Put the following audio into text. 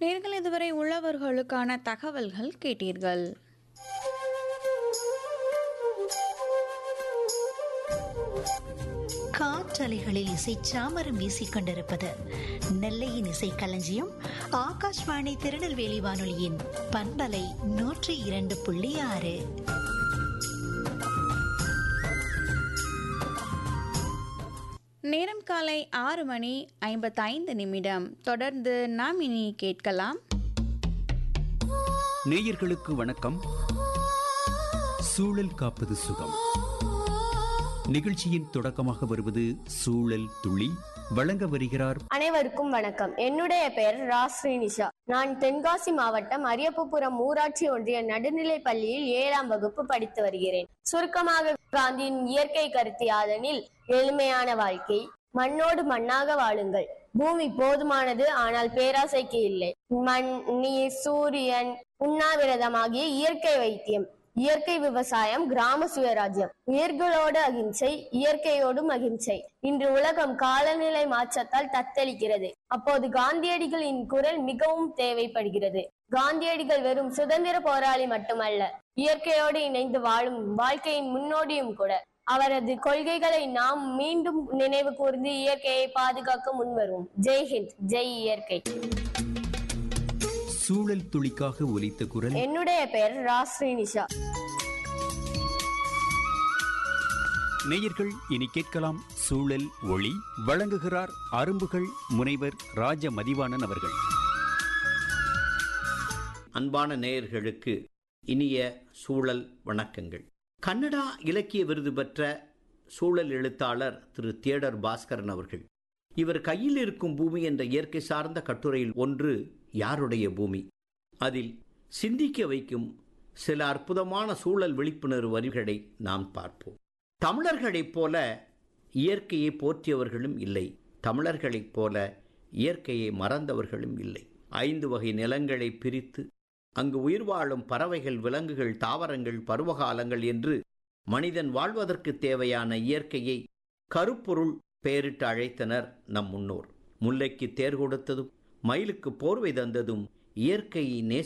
நேர்கள் இதுவரை உள்ளவர்களுக்கான தகவல்கள் கேட்டீர்கள் காற்றலைகளில் இசை சாமரம் வீசிக் கொண்டிருப்பது நெல்லையின் இசை களஞ்சியம் ஆகாஷ்வாணி திருநெல்வேலி வானொலியின் பண்பலை நூற்றி இரண்டு புள்ளி ஆறு நேரம் காலை ஆறு மணி ஐம்பத்தைந்து நிமிடம் தொடர்ந்து நாம் இனி கேட்கலாம் நேயர்களுக்கு வணக்கம் சூழல் காப்பது சுகம் நிகழ்ச்சியின் தொடக்கமாக வருவது சூழல் துளி வழங்க வருகிறார் அனைவருக்கும் வணக்கம் என்னுடைய பெயர் ராஸ்ரீனிஷா நான் தென்காசி மாவட்டம் அரியப்புபுரம் ஊராட்சி ஒன்றிய நடுநிலைப் பள்ளியில் ஏழாம் வகுப்பு படித்து வருகிறேன் சுருக்கமாக காந்தியின் இயற்கை கருத்து யாதனில் எளிமையான வாழ்க்கை மண்ணோடு மண்ணாக வாழுங்கள் பூமி போதுமானது ஆனால் பேராசைக்கு இல்லை மண் நீர் சூரியன் உண்ணாவிரதமாகிய இயற்கை வைத்தியம் இயற்கை விவசாயம் கிராம சுயராஜ்யம் உயிர்களோடு அகிம்சை இயற்கையோடும் அகிம்சை இன்று உலகம் காலநிலை மாற்றத்தால் தத்தளிக்கிறது அப்போது காந்தியடிகளின் குரல் மிகவும் தேவைப்படுகிறது காந்தியடிகள் வெறும் சுதந்திர போராளி மட்டுமல்ல இயற்கையோடு இணைந்து வாழும் வாழ்க்கையின் முன்னோடியும் கூட அவரது கொள்கைகளை நாம் மீண்டும் நினைவு கூர்ந்து இயற்கையை பாதுகாக்க முன்வரும் ஜெய் ஹிந்த் ஜெய் இயற்கை சூழல் துளிக்காக ஒலித்த குரல் என்னுடைய பெயர் ராஸ்ரீனிஷா நேயர்கள் இனி கேட்கலாம் சூழல் ஒளி வழங்குகிறார் அரும்புகள் முனைவர் ராஜ மதிவாணன் அவர்கள் அன்பான நேயர்களுக்கு இனிய சூழல் வணக்கங்கள் கன்னடா இலக்கிய விருது பெற்ற சூழல் எழுத்தாளர் திரு தியேடர் பாஸ்கரன் அவர்கள் இவர் கையில் இருக்கும் பூமி என்ற இயற்கை சார்ந்த கட்டுரையில் ஒன்று யாருடைய பூமி அதில் சிந்திக்க வைக்கும் சில அற்புதமான சூழல் விழிப்புணர்வு வரிகளை நாம் பார்ப்போம் தமிழர்களைப் போல இயற்கையை போற்றியவர்களும் இல்லை தமிழர்களைப் போல இயற்கையை மறந்தவர்களும் இல்லை ஐந்து வகை நிலங்களை பிரித்து அங்கு உயிர் வாழும் பறவைகள் விலங்குகள் தாவரங்கள் பருவகாலங்கள் என்று மனிதன் வாழ்வதற்கு தேவையான இயற்கையை கருப்பொருள் பெயரிட்டு அழைத்தனர் நம் முன்னோர் முல்லைக்கு தேர் கொடுத்ததும் மயிலுக்கு போர்வை தந்ததும் இயற்கையை நேச